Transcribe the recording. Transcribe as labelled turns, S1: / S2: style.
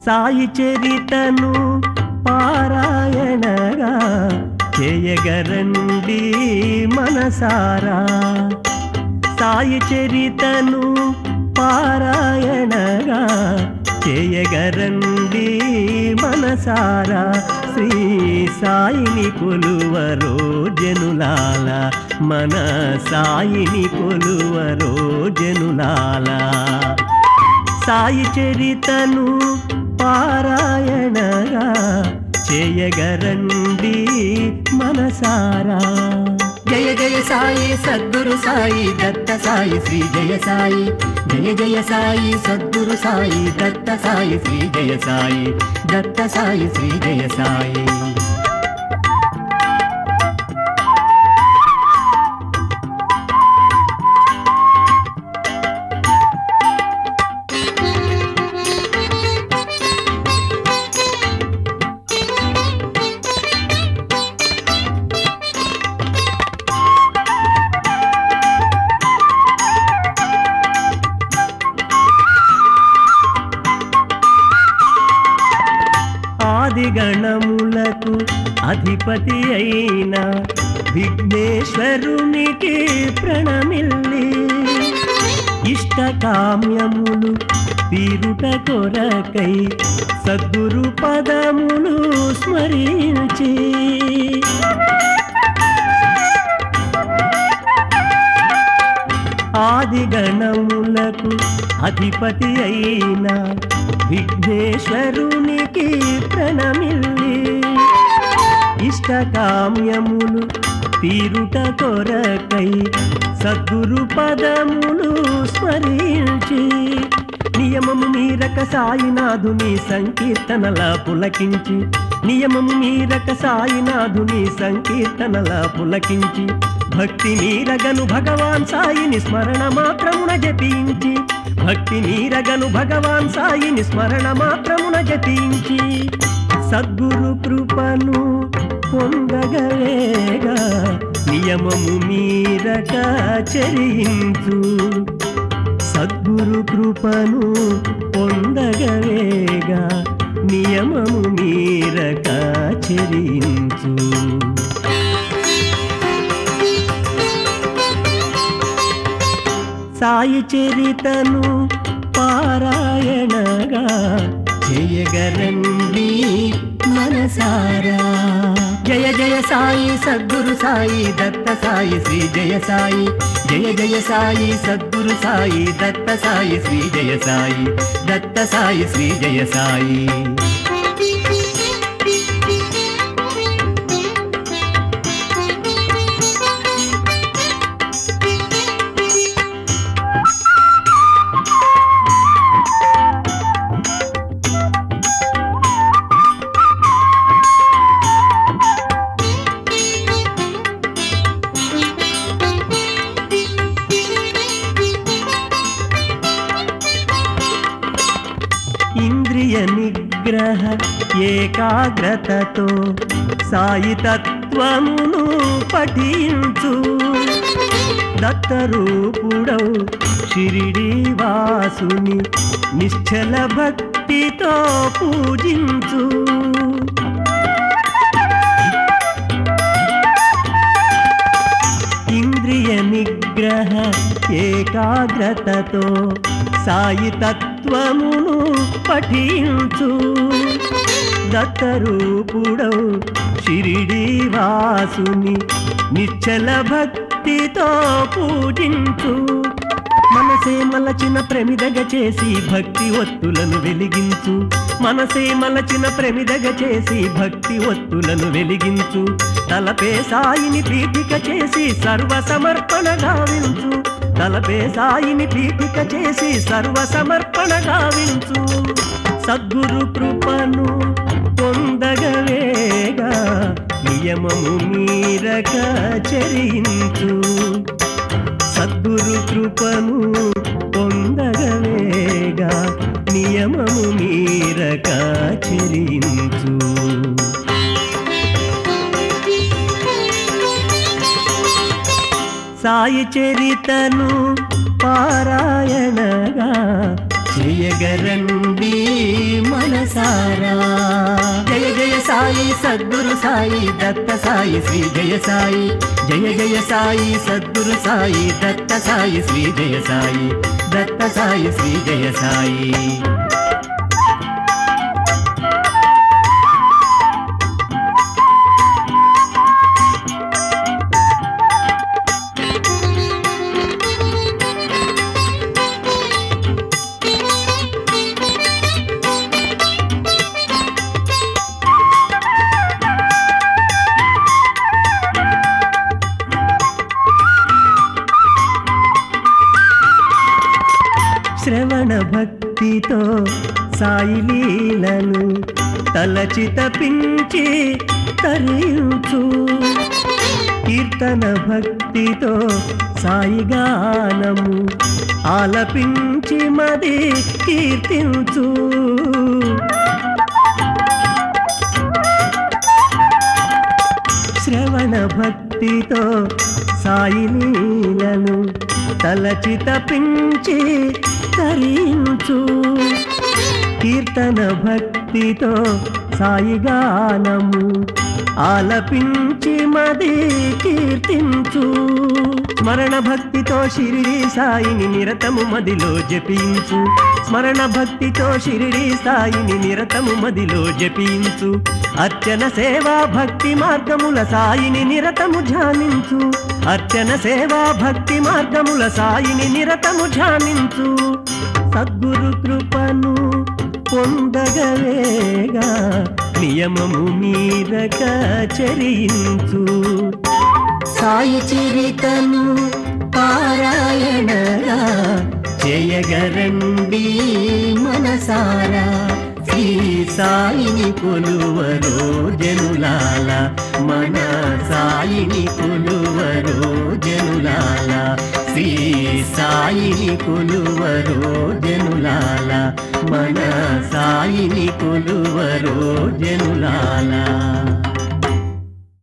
S1: సాయి చరితను పారాయణగా చేయగరండి మనసారా సాయి చరితను పారాయణగా చేయగరండి మనసారా శ్రీ సాయిని కొలువరో జనులాల మన సాయిని కొలువరో జనులాల సాయి చరితను పారాయణగా చేయగరండి మనసారా
S2: జయ జయ సాయి సద్గురు సాయి దత్త సాయి శ్రీ జయ సాయి జయ జయ సాయి సద్గురు సాయి దత్త సాయి శ్రీ జయ సాయి దత్త సాయి శ్రీ జయ సాయి
S1: ఆది గణములకు అధిపతి అయిన విఘ్నేశ్వరునికి ప్రణమిల్లి ఇష్టకామ్యములు తీరుట కొరకై సద్గురు పదములు స్మరించి ఆది గణములకు అధిపతి అయిన విఘ్నేశ్వరునికి ప్రణమిల్లి ఇష్టకామ్యములు తీరుట కొరకై సద్గురు పదములు స్మరించి నియమము మీరక సాయినాథుని సంకీర్తనల పులకించి నియమము మీరక సాయినాథుని సంకీర్తనల పులకించి భక్తి మీరగను భగవాన్ సాయిని స్మరణ మాత్రమున జపించి భక్తి మీరగను భగవాన్ సాయిని స్మరణ మాత్రమున జపించి సద్గురు కృపను పొందగలేగా నియమము మీరక చరించు సద్గురు కృపను పొందగలేగా నియమము మీరక చరించు సాయి చరితను పారాయణగా చేయగరండి మనసారా
S2: జయ జయ సాయి సద్గురు సాయి దత్త సాయి శ్రీ జయ సాయి జయ జయ సాయి సద్గురు సాయి దత్త సాయి శ్రీ జయ సాయి దత్త సాయి శ్రీ జయ సాయి
S1: ఇంద్రియ నిగ్రహ ఏకాగ్రతతో సాయి తత్వమును పఠించు దత్తరూపుడౌ షిరిడి వాసుని నిశ్చల భక్తితో పూజించు ఇంద్రియ నిగ్రహ ఏకాగ్రతతో సాయి తత్వమును పఠించు దత్తరూపుడౌ షిరిడి వాసుని నిశ్చల భక్తితో పూజించు మనసే మలచిన ప్రమిదగ చేసి భక్తి ఒత్తులను వెలిగించు మనసే మలచిన ప్రమిదగ చేసి భక్తి ఒత్తులను వెలిగించు తలపే సాయిని పీఠిక చేసి సర్వ సమర్పణ గావించు తలపే సాయిని పీఠిక చేసి సర్వ సమర్పణ గావించు సద్గురు కృపను పొందగవేగా నియమము మీరక చరించు సద్గురు కృపను పొందగవేగా నియమము మీరక చరించు సాయి చరితను పారాయణగా
S2: చెయ్యగరండి మనసారా జయ జయ సాయి సద్గురు సాయి దత్త సాయి శ్రీ జయ సాయి జయ జయ సాయి సద్గురు సాయి దత్త సాయి శ్రీ జయ సాయి దత్త సాయి శ్రీ జయ సాయి
S1: శ్రవణ భక్తితో సాయి లీలను తలచి తపించి తరించు కీర్తన భక్తితో సాయి గానము ఆలపించి మది కీర్తించు శ్రవణ భక్తితో సాయి లీలను తలచి తపించి తరించు కీర్తన భక్తితో సాయి గానము ఆలపించి మది కీర్తించు స్మరణ భక్తితో షిరిడి సాయిని నిరతము మదిలో జపించు స్మరణ భక్తితో షిరిడి సాయిని నిరతము మదిలో జపించు అర్చన సేవా భక్తి మార్గముల సాయిని నిరతము ధ్యానించు అర్చన సేవా భక్తి మార్గముల సాయిని నిరతము ధ్యానించు సద్గురు కృపను పొందగవేగా నియమము మీరక చరించు
S2: సాయి చరితను పారాయణగా చేయగరండి మనసారా శ్రీ సాయిని కొలువరో జనులాల మన సాయిని కొలువరో జనులాల శ్రీ సాయిని కొలువరో జనులాల మన సాయిని కొలువరో జనులాల